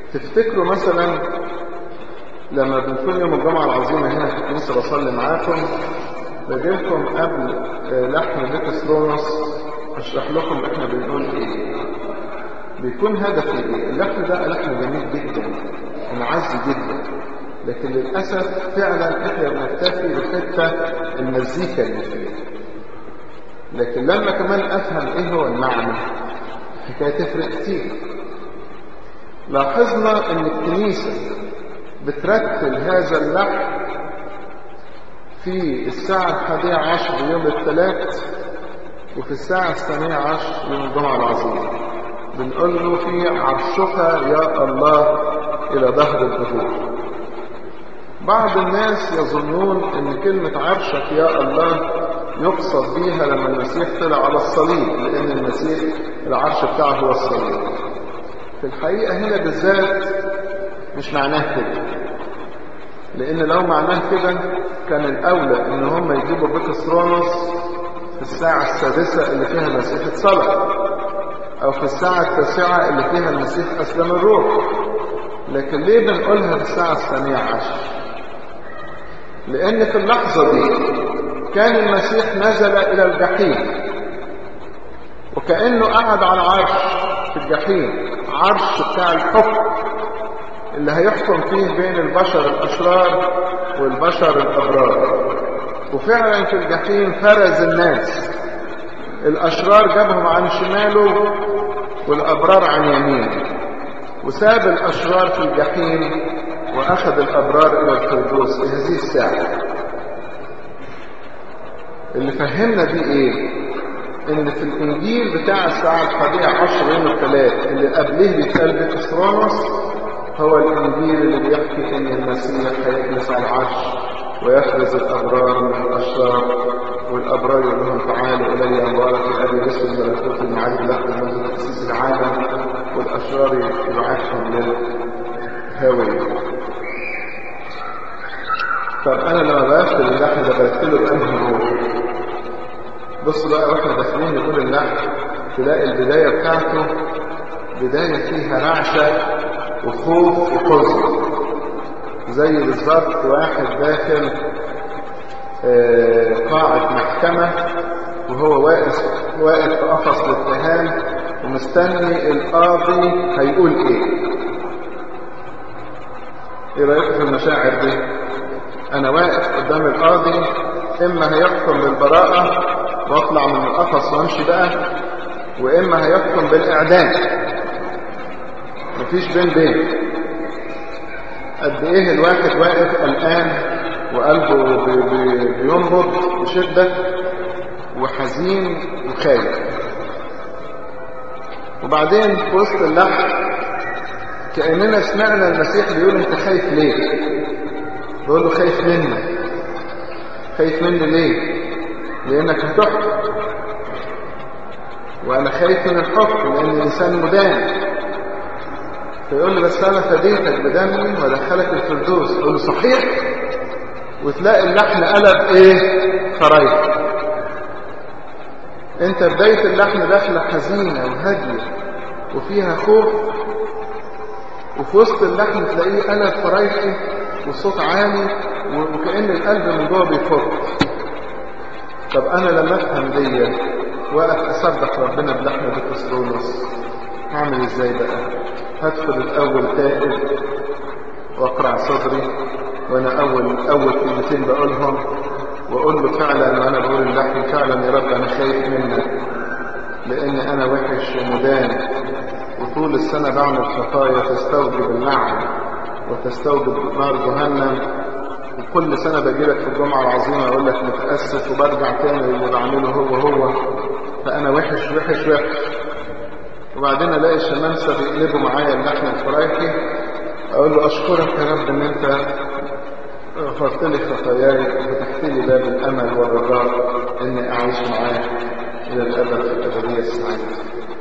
تفتكروا مثلا لما بنكون يوم الجمعة العظيمة هنا في الكنيسة بصلي معاكم بجيلكم قبل لحم بيت سلونس اشرح لكم احنا بنقول ايه بيكون هدفي ايه اللحم ده لحم جميل جدا ومعز جدا لكن للأسف فعلا احنا بنكتفي بحتة المزيكا اللي فيه لكن لما كمان افهم ايه هو المعنى حكاية تفرق كتير لاحظنا ان الكنيسة بترتل هذا اللحم في الساعة الحادية عشر يوم الثلاث وفي الساعة الثانية عشر يوم الجمعة العظيمة بنقول له في عرشك يا الله إلى ظهر الظهور بعض الناس يظنون ان كلمة عرشك يا الله يقصد بيها لما المسيح طلع على الصليب لان المسيح العرش بتاعه هو الصليب في الحقيقة هنا بالذات مش معناه كده لان لو معناه كده كان الاولى ان هم يجيبوا بطرس في الساعة السادسة اللي فيها المسيح اتصلب او في الساعة التاسعة اللي فيها المسيح اسلم الروح لكن ليه بنقولها في الساعة الثانية عشر لان في اللحظة دي كان المسيح نزل الى الجحيم وكأنه قعد على عرش في الجحيم عرش بتاع الحكم اللي هيحكم فيه بين البشر الاشرار والبشر الابرار وفعلا في الجحيم فرز الناس الاشرار جابهم عن شماله والابرار عن يمينه وساب الاشرار في الجحيم واخذ الابرار الى الفردوس في هذه الساعه اللي فهمنا دي ايه ان في الانجيل بتاع الساعه الحادية عشر يوم الثلاث اللي قبله بيتقال بكسرانس هو الانجيل اللي بيحكي ان المسيح هيجلس على العرش ويفرز الابرار من الاشرار والابرار يقول لهم تعالوا الي اموالك ابي رسل ملكوت المعاد لكم منذ تاسيس العالم والاشرار يبعثهم للهاويه طب انا لما بقفل اللحم ده بقفله بانهي روح بصوا بقى واحنا داخلين نقول اللحم تلاقي البدايه بتاعته بدايه فيها رعشه وخوف وحزن زي بالظبط واحد داخل قاعة محكمة وهو واقف واقف في قفص الاتهام ومستني القاضي هيقول ايه ايه رايكم في المشاعر دي انا واقف قدام القاضي اما هيحكم بالبراءة واطلع من القفص وامشي بقى واما هيحكم بالاعدام مفيش بين بين قد ايه الواحد واقف قلقان وقلبه بي بي بينبض بشدة وحزين وخايف وبعدين في وسط اللحم كأننا سمعنا المسيح بيقول انت خايف ليه بيقول له خايف منك خايف مني ليه لانك هتحكم وانا خايف من الحكم لان الانسان مدان فيقول له بس انا فديتك بدمي ودخلك الفردوس يقول له صحيح وتلاقي اللحن قلب ايه خرايط انت بداية اللحن داخلة حزينة وهادية وفيها خوف وفي وسط اللحن تلاقيه قلب فرايحي والصوت عالي وكأن القلب من جوه بيفك طب انا لما افهم دي واقف اصدق ربنا بلحن بكسرونس هعمل ازاي بقى هدخل الاول تائب واقرع صدري وانا اول اول كلمتين بقولهم واقول له فعلا وانا بقول اللحن فعلا يا رب انا خايف منك لان انا وحش ومدان وطول السنه بعمل خطايا تستوجب اللعن وتستوجب نار جهنم وكل سنه باجي في الجمعه العظيمه اقول لك متاسف وبرجع تاني اللي بعمله هو هو فانا وحش وحش وحش وبعدين الاقي الشمامسه بيقلبوا معايا اللحن الفرايحي اقول له اشكرك يا رب ان انت غفرت لي خطاياي وفتحت لي باب الامل والرجاء اني اعيش معاك الى الابد في الابديه السعيده